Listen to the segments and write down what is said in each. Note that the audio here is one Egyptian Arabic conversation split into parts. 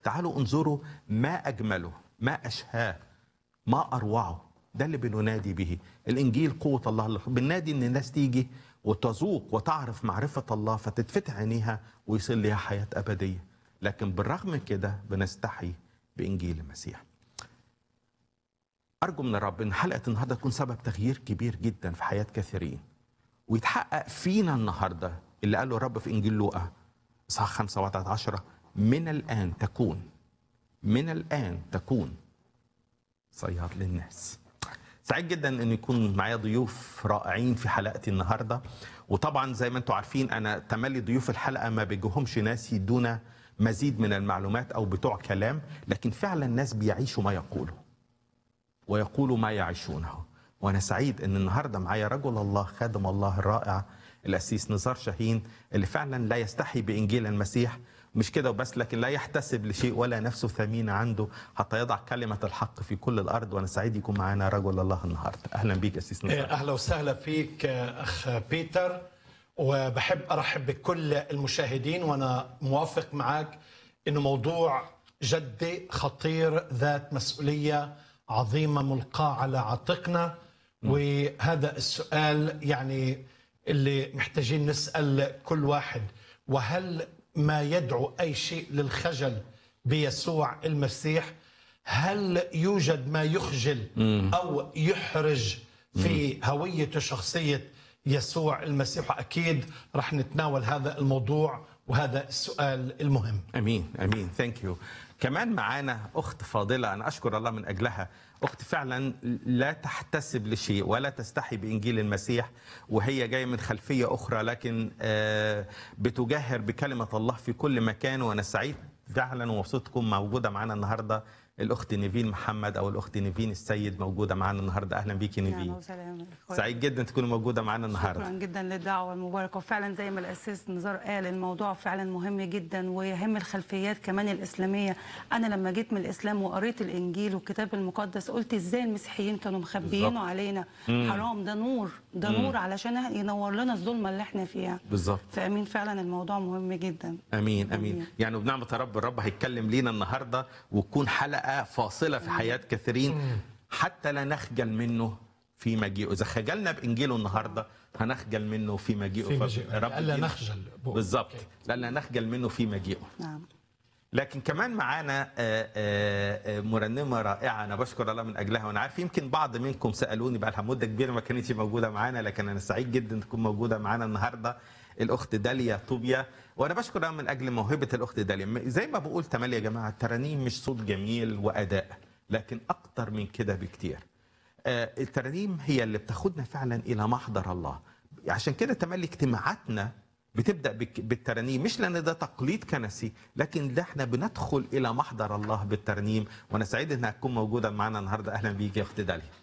تعالوا انظروا ما اجمله ما اشهاه ما اروعه ده اللي بننادي به الانجيل قوه الله اللي بننادي ان الناس تيجي وتذوق وتعرف معرفه الله فتتفتح عينيها ويصير ليها حياه ابديه لكن بالرغم من كده بنستحي بانجيل المسيح ارجو من الرب ان حلقه النهارده تكون سبب تغيير كبير جدا في حياه كثيرين ويتحقق فينا النهارده اللي قاله الرب في انجيل لوقا اصحاح 5 وعدد 10 من الان تكون من الان تكون صياد للناس سعيد جدا ان يكون معايا ضيوف رائعين في حلقتي النهارده وطبعا زي ما انتم عارفين انا تملي ضيوف الحلقه ما بيجيهمش ناس يدونا مزيد من المعلومات او بتوع كلام لكن فعلا ناس بيعيشوا ما يقولوا ويقولوا ما يعيشونه وانا سعيد ان النهارده معايا رجل الله خادم الله الرائع الاسيس نزار شاهين اللي فعلا لا يستحي بانجيل المسيح مش كده وبس لكن لا يحتسب لشيء ولا نفسه ثمينة عنده حتى يضع كلمة الحق في كل الأرض وأنا سعيد يكون معنا رجل الله النهاردة أهلا بيك أسيس نزار اهلا وسهلا فيك اخ بيتر وبحب ارحب بكل المشاهدين وانا موافق معك انه موضوع جدي خطير ذات مسؤوليه عظيمه ملقاه على عاتقنا وهذا السؤال يعني اللي محتاجين نسال كل واحد وهل ما يدعو اي شيء للخجل بيسوع المسيح هل يوجد ما يخجل او يحرج في هويه شخصيه يسوع المسيح واكيد رح نتناول هذا الموضوع وهذا السؤال المهم امين امين ثانك يو كمان معانا اخت فاضله انا اشكر الله من اجلها اخت فعلا لا تحتسب لشيء ولا تستحي بانجيل المسيح وهي جايه من خلفيه اخرى لكن آه، بتجاهر بكلمه الله في كل مكان وانا سعيد فعلا ومبسوط تكون موجوده معانا النهارده الاخت نيفين محمد او الاخت نيفين السيد موجوده معانا النهارده اهلا بيكي أهلا نيفين وسهلا سعيد جدا تكوني موجوده معانا النهارده شكرا جدا للدعوه المباركه وفعلا زي ما الاسيس نزار قال الموضوع فعلا مهم جدا ويهم الخلفيات كمان الاسلاميه انا لما جيت من الاسلام وقريت الانجيل والكتاب المقدس قلت ازاي المسيحيين كانوا مخبيينه بالظبط. علينا حرام ده نور ده نور علشان ينور لنا الظلمه اللي احنا فيها بالظبط فامين فعلا الموضوع مهم جدا امين امين آمين. يعني وبنعمه رب الرب هيتكلم لينا النهارده وتكون حلقه فاصله في حياه كثيرين حتى لا نخجل منه في مجيئه اذا خجلنا بانجيله النهارده هنخجل منه في مجيئه في فب- مجيء رب الا يدينا- نخجل بالظبط لا نخجل منه في مجيئه نعم لكن كمان معانا آه، آه، آه، مرنمه رائعه انا بشكر الله من اجلها وانا عارف يمكن بعض منكم سالوني بقى لها مده كبيره ما كانتش موجوده معانا لكن انا سعيد جدا تكون موجوده معانا النهارده الاخت داليا طوبيا وانا بشكر الله من اجل موهبه الاخت داليا م- زي ما بقول تملي يا جماعه الترانيم مش صوت جميل واداء لكن اكتر من كده بكتير آه، الترانيم هي اللي بتاخدنا فعلا الى محضر الله عشان كده تملي اجتماعاتنا بتبدا بك- بالترانيم مش لان ده تقليد كنسي لكن ده احنا بندخل الى محضر الله بالترنيم وانا سعيد انها تكون موجوده معنا النهارده اهلا بيك يا اخت داليا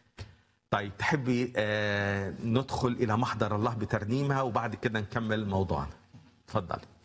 طيب تحبي آه ندخل الى محضر الله بترنيمها وبعد كده نكمل موضوعنا اتفضلي